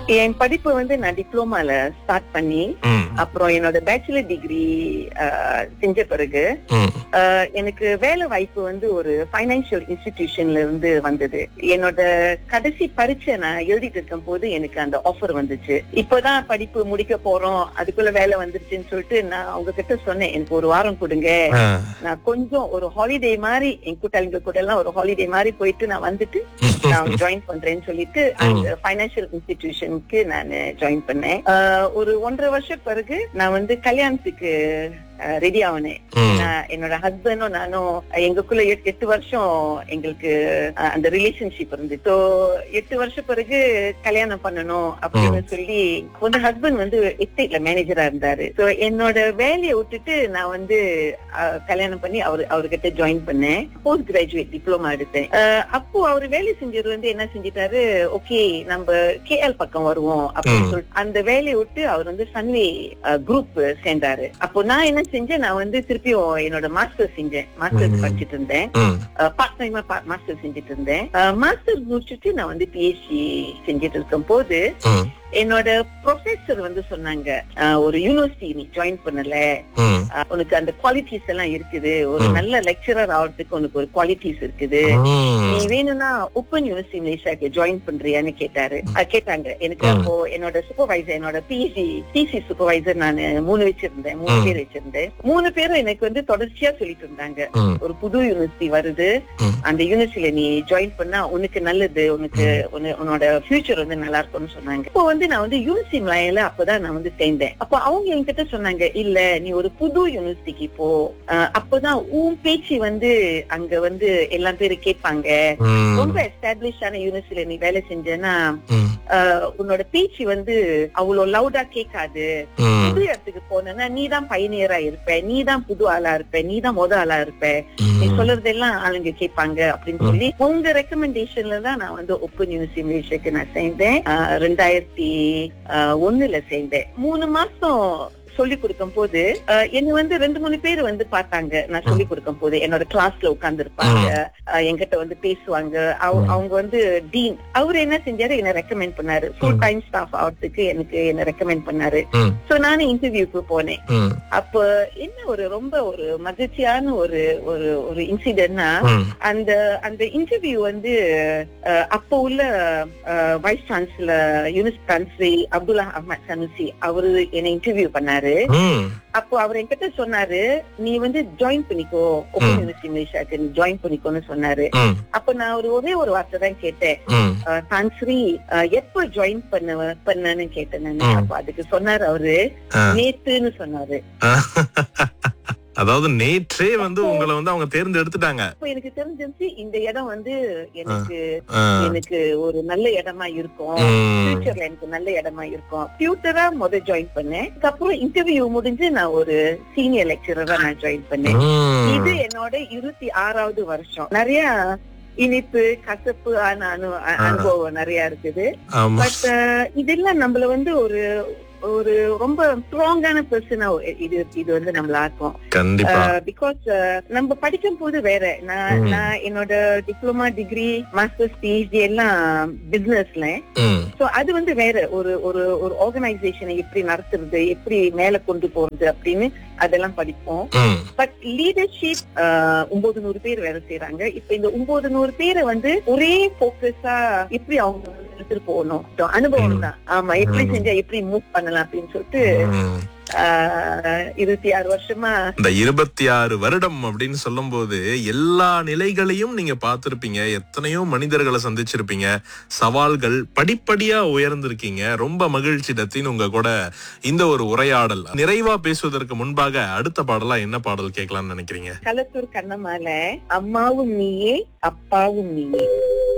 என் படிப்பு வந்து நான் டிப்ளமால ஸ்டார்ட் பண்ணி ம், அப்புறம் என்னோட பேச்சுலர் டிகிரி செஞ்ச பிறகு ம், அஹ், எனக்கு வேலை வாய்ப்பு வந்து ஒரு ஃபைனான்சியல் இன்ஸ்டிடியூஷன்ல இருந்து வந்தது என்னோட கடைசி பரீட்சை நான் எழுதிட்டு இருக்கும் போது எனக்கு அந்த ஆஃபர் வந்துச்சு இப்பதான் படிப்பு முடிக்க போறோம் அதுக்குள்ள வேலை வந்துருச்சுன்னு சொல்லிட்டு நான் அவங்க கிட்ட சொன்னேன் எனக்கு ஒரு வாரம் கொடுங்க ஆ, நான் கொஞ்சம் ஒரு ஹாலிடே மாதிரி என் கூட்டாளிங்க கூட எல்லாம் ஒரு ஹாலிடே மாதிரி போயிட்டு நான் வந்துட்டு நான் ஜாயின் பண்றேன்னு சொல்லிட்டு அந்த ஃபைனான்சியல் இன்ஸ்டிடியூஷனுக்கு நான் ஜாயின் பண்ணேன் அஹ், ஒரு ஒன்றரை வருஷம் பிறகு நான் வந்து கல்யாணத்துக்கு ரெடி ஆனேன் ம், நான் என்னோட ஹஸ்பண்டும் நானும் எங்களுக்குள்ள எட்டு எட்டு வருஷம் எங்களுக்கு அஹ், அந்த ரிலேஷன்ஷிப் இருந்து ஸோ எட்டு வருஷம் பிறகு கல்யாணம் பண்ணணும் அப்படின்னு சொல்லி வந்து ஹஸ்பண்ட் வந்து எஸ்டேட்ல மேனேஜரா இருந்தாரு ஸோ என்னோட வேலையை விட்டுட்டு நான் வந்து அஹ், கல்யாணம் பண்ணி அவரு அவர்கிட்ட ஜாயின் பண்ணேன் போஸ்ட் கிராஜுவேட் டிப்ளமா எடுத்தேன் அஹ், அப்போ அவர் வேலை செஞ்சது வந்து என்ன செஞ்சிட்டாரு ஓகே நம்ம கேஎல் பக்கம் வருவோம் அப்படின்னு ம். சொல்லிட்டு அந்த வேலையை விட்டு அவர் வந்து சன்வே குரூப் சேர்ந்தாரு அப்போ நான் என்ன செஞ்சேன் நான் வந்து திருப்பியும் என்னோட மாஸ்டர் செஞ்சேன் மாஸ்டர் ம். படிச்சிட்டு இருந்தேன் ம், பார்ட் டைமா மாஸ்டர் செஞ்சுட்டு இருந்தேன் மாஸ்டர் முடிச்சுட்டு நான் வந்து பிஹெச்டி செஞ்சுட்டு இருக்கும் போது ம், என்னோட ப்ரொஃபசர் வந்து சொன்னாங்க அஹ், ஒரு யூனிவர்சிட்டி நீ ஜாயின் பண்ணல ம், அஹ், உனக்கு அந்த குவாலிட்டிஸ் எல்லாம் இருக்குது ஒரு ம். நல்ல லெக்சரர் ஆகிறதுக்கு உனக்கு ஒரு குவாலிட்டிஸ் இருக்குது நீ ம், வேணும்னா ஓப்பன் யூனிவர்சிட்டி மலேசியாக்கு ஜாயின் பண்றியான்னு கேட்டாரு அஹ் கேட்டாங்க எனக்கு ம். அப்போ என்னோட சூப்பர்வைசர் என்னோட பிசி டிசி சூப்பர்வைசர் நான் மூணு வச்சிருந்தேன் மூணு ம். பேர் வச்சிருந்தேன் மூணு பேரும் எனக்கு வந்து தொடர்ச்சியா சொல்லிட்டு இருந்தாங்க ம், ஒரு புது யூனிவர்சிட்டி வருது ம். அந்த யூனிவர்சிட்டியில நீ ஜாயின் பண்ணா உனக்கு நல்லது உனக்கு உன்ன- உன்னோட ஃபியூச்சர் வந்து நல்லா இருக்கும்னு சொன்னாங்க இப்போ வந்து நான் வந்து யூனிவர்சிட்டி மலையில அப்பதான் நான் வந்து சேர்ந்தேன் அப்ப அவங்க என்கிட்ட சொன்னாங்க இல்ல நீ ஒரு புது யூனிவர்சிட்டிக்கு போ அஹ் அப்பதான் உன் பேச்சு வந்து அங்க வந்து எல்லா பேரும் கேட்பாங்க ம், ரொம்ப எஸ்டாப்ளிஷ் ஆன யூனிவர்சிட்டியில நீ வேலை செஞ்சேன்னா ம், அஹ், உன்னோட பேச்சு வந்து அவ்வளவு லவுடா கேட்காது ம், புது இடத்துக்கு போனா நீ தான் பயணியரா இருப்ப நீ தான் புது ஆளா இருப்ப நீ தான் முத ஆளா இருப்ப நீ ம். சொல்றதெல்லாம் ஆளுங்க கேட்பாங்க அப்படின்னு சொல்லி உங்க ரெக்கமெண்டேஷன்ல தான் நான் வந்து ஓப்பன் யூனிவர்சிட்டி மலேசியாக்கு நான் சேர்ந்தேன் ஆஹ் ரெண்டாயிரத்தி ஆஹ் ஒண்ணுல சேர்ந்தேன் மூணு மாசம் சொல்லி கொடுக்கும் போது ஆஹ் என்னை வந்து ரெண்டு மூணு பேர் வந்து பார்த்தாங்க நான் சொல்லி கொடுக்கும் போது என்னோட கிளாஸ்ல உட்கார்ந்து இருப்பாங்க என்கிட்ட வந்து பேசுவாங்க அவ- ம். அவங்க வந்து டீன் அவர் என்ன செஞ்சாரு என்ன ரெக்கமெண்ட் பண்ணாரு ஃபுல் ம். டைம் ஸ்டாஃப் ஆகிறதுக்கு எனக்கு என்ன ரெக்கமெண்ட் பண்ணாரு ம். சோ நானும் இன்டர்வியூக்கு போனேன் ம், அப்ப என்ன ஒரு ரொம்ப ஒரு மகிழ்ச்சியான ஒரு ஒரு ஒரு இன்சிடென்ட்னா ம், அந்த அந்த இன்டர்வியூ வந்து அஹ், அப்போ உள்ள வைஸ் சான்சலர் யூனிஸ் சான்சரி அப்துல்லா அஹ்மத் சனுசி அவரு என்னை இன்டர்வியூ பண்ணாரு ம், அப்போ அவர் என்கிட்ட சொன்னாரு நீ வந்து ஜாயின் பண்ணிக்கோ ஓப்பன் யூனிவர்சிட்டி மலேசியாக்கு நீ ஜாயின் பண்ணிக்கோன்னு சொன்னாரு ம், அப்ப நான் ஒரு ஒரே ஒரு வார்த்தை தான் கேட்டேன் ம், அஹ், சான்சரி அஹ், எப்ப ஜாயின் பண்ண பண்ணன்னு கேட்டேன் நானு ம். அப்ப அதுக்கு சொன்னாரு அவரு ஆ. நேத்துன்னு சொன்னாரு அதாவது நேற்றே வந்து உங்களை வந்து அவங்க தேர்ந்தெடுத்துட்டாங்க அப்ப எனக்கு தெரிஞ்சிருச்சு இந்த இடம் வந்து எனக்கு ஆ, எனக்கு ஒரு நல்ல இடமா இருக்கும் ம், ஃபியூச்சர்ல எனக்கு நல்ல இடமா இருக்கும் டியூட்டரா முத ஜாயின் பண்ணேன் அதுக்கப்புறம் இன்டர்வியூ முடிஞ்சு நான் ஒரு சீனியர் லெக்சரரா நான் ஜாயின் பண்ணேன் ம், இது என்னோட இருபத்தி ஆறாவது வருஷம் நிறைய இனிப்பு கசப்பு ஆன அனு அ- அனுபவம் நிறைய இருக்குது ஆமா பட் இதெல்லாம் நம்மள வந்து ஒரு ஒரு ரொம்ப ஸ்ட்ராங்கான பர்சனா இது இது வந்து நம்மள ஆக்கும் கண்டிப்பா பிகாஸ் நம்ம படிக்கும் போது வேற நான் ம். நான் என்னோட டிப்ளமா டிகிரி மாஸ்டர்ஸ் பிஹெச்டி எல்லாம் பிசினஸ்ல ம், சோ அது வந்து வேற ஒரு ஒரு ஒரு ஆர்கனைசேஷனை எப்படி நடத்துறது எப்படி மேல கொண்டு போறது அப்படின்னு அதெல்லாம் படிப்போம் ம், பட் லீடர்ஷிப் ஒன்பது நூறு பேர் வேலை செய்யறாங்க இப்ப இந்த ஒன்பது நூறு பேரை வந்து ஒரே போக்கஸா எப்படி அவங்க வந்து எடுத்துட்டு போகணும் So, அனுபவம் தான் ஆமா எப்படி ம். செஞ்சா எப்படி மூவ் பண்ணலாம் அப்படின்னு சொல்லிட்டு ம். ஆஹ், இருபத்தி ஆறு வருஷமா இந்த இருபத்தி ஆறு வருடம் அப்படின்னு சொல்லும்போது எல்லா நிலைகளையும் நீங்க பார்த்திருப்பீங்க எத்தனையோ மனிதர்களை சந்திச்சிருப்பீங்க சவால்கள் படிப்படியா உயர்ந்திருக்கீங்க ரொம்ப மகிழ்ச்சி டத்தின் உங்க கூட இந்த ஒரு உரையாடல் நிறைவா பேசுவதற்கு முன்பாக அடுத்த பாடலா என்ன பாடல் கேட்கலாம்னு நினைக்கிறீங்க களத்தூர் கண்ணமால அம்மாவும் நீயே அப்பாவும் நீயே